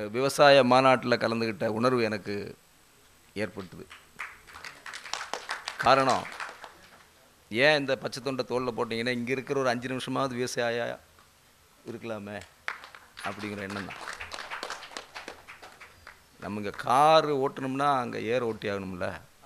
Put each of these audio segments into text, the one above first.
விவசாய மாநாட்டில் கலந்துக்கிட்ட உணர்வு எனக்கு ஏற்பட்டது காரணம் ஏன் இந்த பச்சை தொண்டை தோளில் போட்டீங்கன்னா இங்கே இருக்கிற ஒரு அஞ்சு நிமிஷமாவது விவசாய இருக்கலாமே அப்படிங்கிற எண்ணம் தான் நம்ம இங்கே கார் ஓட்டணும்னா அங்கே ஏர் ஓட்டி ஆகணும்ல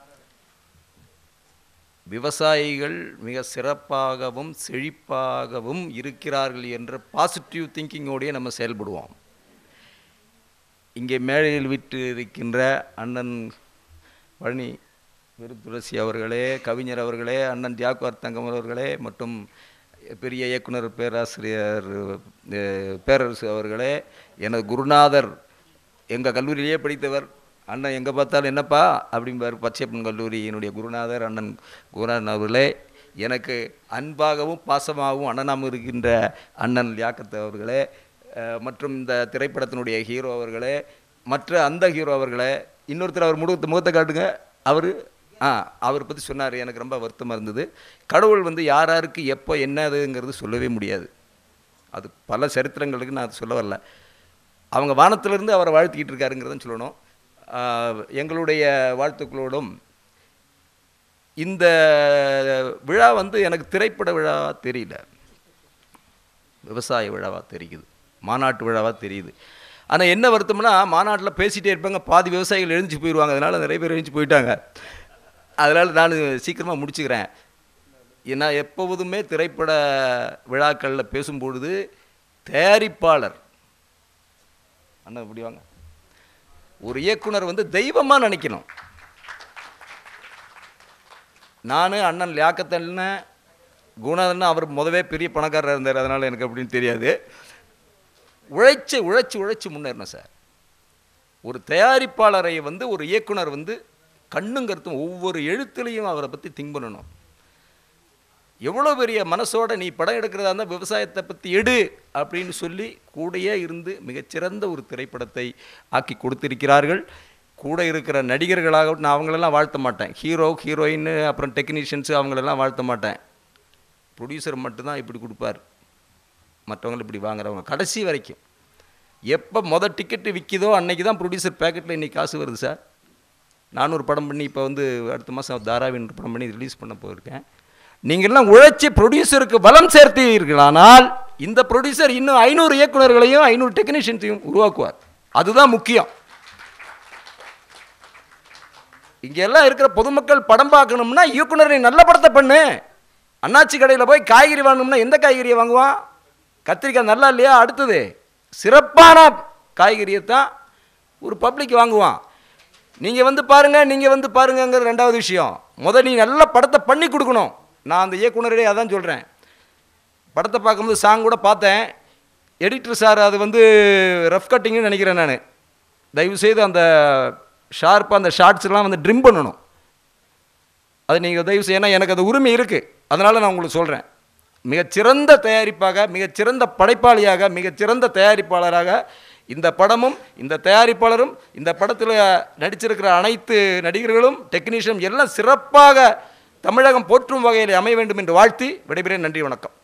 விவசாயிகள் மிக சிறப்பாகவும் செழிப்பாகவும் இருக்கிறார்கள் என்ற பாசிட்டிவ் திங்கிங்கோடையே நம்ம செயல்படுவோம் இங்கே மேடையில் விட்டு இருக்கின்ற அண்ணன் பழனி விருத்துளசி அவர்களே கவிஞர் அவர்களே அண்ணன் தியாகுவார் தங்கம் அவர்களே மற்றும் பெரிய இயக்குனர் பேராசிரியர் அஹ், பேரரசு அவர்களே எனது குருநாதர் எங்கள் கல்லூரியிலேயே படித்தவர் அண்ணன் எங்கே பார்த்தாலும் என்னப்பா அப்படிம்பார் பச்சையப்பன் கல்லூரியினுடைய குருநாதர் அண்ணன் குருநாதன் அவர்களே எனக்கு அன்பாகவும் பாசமாகவும் அண்ணனாகவும் இருக்கின்ற அண்ணன் லியாக்கத் அவர்களே அஹ், மற்றும் இந்த திரைப்படத்தினுடைய ஹீரோ அவர்களே மற்ற அந்த ஹீரோ அவர்களே இன்னொருத்தர் அவர் முகத்தை முகத்தை காட்டுங்க அவர் ஆ அவர் பற்றி சொன்னார் எனக்கு ரொம்ப வருத்தமாக இருந்தது கடவுள் வந்து யார் யாருக்கு எப்போ என்னதுங்கிறது சொல்லவே முடியாது அது பல சரித்திரங்களுக்கு நான் அது சொல்ல வரல அவங்க வானத்திலிருந்து அவரை வாழ்த்திக்கிட்டு இருக்காருங்கிறத சொல்லணும் ஆஹ், எங்களுடைய வாழ்த்துக்களோடும் இந்த விழா வந்து எனக்கு திரைப்பட விழாவாக தெரியல விவசாய விழாவாக தெரியுது மாநாட்டு விழாவாக தெரியுது ஆனால் என்ன வருத்தம்னா மாநாட்டில் பேசிகிட்டே இருப்பாங்க பாதி விவசாயிகள் எழுந்துச்சு போயிடுவாங்க அதனால் நிறைய பேர் எழுந்துச்சு போயிட்டாங்க அதனால் நான் சீக்கிரமாக முடிச்சுக்கிறேன் ஏன்னா எப்போதுமே திரைப்பட விழாக்களில் பேசும்பொழுது தயாரிப்பாளர் அண்ணா இப்படி வாங்க ஒரு இயக்குனர் வந்து தெய்வமாக நினைக்கணும் நான் அண்ணன் லியாக்கத்தன்னு குணாதன் அவர் முதவே பெரிய பணக்காரராக இருந்தார் அதனால் எனக்கு அப்படின்னு தெரியாது உழைச்சி உழைச்சி உழைச்சி முன்னேறணும் சார் ஒரு தயாரிப்பாளரை வந்து ஒரு இயக்குனர் வந்து கண்ணும் கருத்தும் ஒவ்வொரு எழுத்துலையும் அவரை பற்றி திங்க் பண்ணணும் எவ்வளோ பெரிய மனசோட நீ படம் எடுக்கிறதா இருந்தால் விவசாயத்தை பற்றி எடு அப்படின்னு சொல்லி கூடயே இருந்து மிகச்சிறந்த ஒரு திரைப்படத்தை ஆக்கி கொடுத்திருக்கிறார்கள் கூட இருக்கிற நடிகர்களாக நான் அவங்களெல்லாம் வாழ்த்த மாட்டேன் ஹீரோ ஹீரோயின் அப்புறம் டெக்னீஷியன்ஸு அவங்களெல்லாம் வாழ்த்த மாட்டேன் ப்ரொடியூசர் மட்டும்தான் இப்படி கொடுப்பார் மற்றவங்க இப்படி வாங்குறவங்க கடைசி வரைக்கும் எப்போ மொதல் டிக்கெட்டு விற்கிதோ அன்னைக்கு தான் ப்ரொடியூசர் பேக்கெட்டில் இன்றைக்கி காசு வருது சார் நான் ஒரு படம் பண்ணி இப்போ வந்து அடுத்த மாதம் தாராவின் படம் பண்ணி ரிலீஸ் பண்ண போயிருக்கேன் நீங்கள்லாம் உழைச்சி ப்ரொடியூசருக்கு பலம் சேர்த்தீர்களானால் இந்த ப்ரொடியூசர் இன்னும் ஐநூறு இயக்குனர்களையும் ஐநூறு டெக்னீஷியன்ஸையும் உருவாக்குவார் அதுதான் முக்கியம் இங்கெல்லாம் இருக்கிற பொதுமக்கள் படம் பார்க்கணும்னா இயக்குனர் நீ நல்ல படத்தை பண்ணு அண்ணாச்சி கடையில் போய் காய்கறி வாங்கணும்னா எந்த காய்கறியை வாங்குவான் கத்திரிக்காய் நல்லா இல்லையா அடுத்தது சிறப்பான காய்கறியை தான் ஒரு பப்ளிக் வாங்குவான் நீங்கள் வந்து பாருங்கள் நீங்கள் வந்து பாருங்கங்கிறது ரெண்டாவது விஷயம் முத நீ நல்ல படத்தை பண்ணி கொடுக்கணும் நான் அந்த இயக்குனரே அதான் சொல்கிறேன் படத்தை பார்க்கும்போது சாங் கூட பார்த்தேன் எடிட்டர் சார் அது வந்து ரஃப் கட்டிங்னு நினைக்கிறேன் நான் தயவுசெய்து அந்த ஷார்ப்பாக அந்த ஷார்ட்ஸ்லாம் வந்து ட்ரிம் பண்ணணும் அது நீங்கள் தயவு செய்ய ஏன்னா எனக்கு அது உரிமை இருக்குது அதனால் நான் உங்களுக்கு சொல்கிறேன் மிகச்சிறந்த தயாரிப்பாக மிகச்சிறந்த படைப்பாளியாக மிகச்சிறந்த தயாரிப்பாளராக இந்த படமும் இந்த தயாரிப்பாளரும் இந்த படத்தில் நடிச்சிருக்கிற அனைத்து நடிகர்களும் டெக்னீஷியனும் எல்லாம் சிறப்பாக தமிழகம் போற்றும் வகையில் அமைய வேண்டும் என்று வாழ்த்தி விடைபெறேன் நன்றி வணக்கம்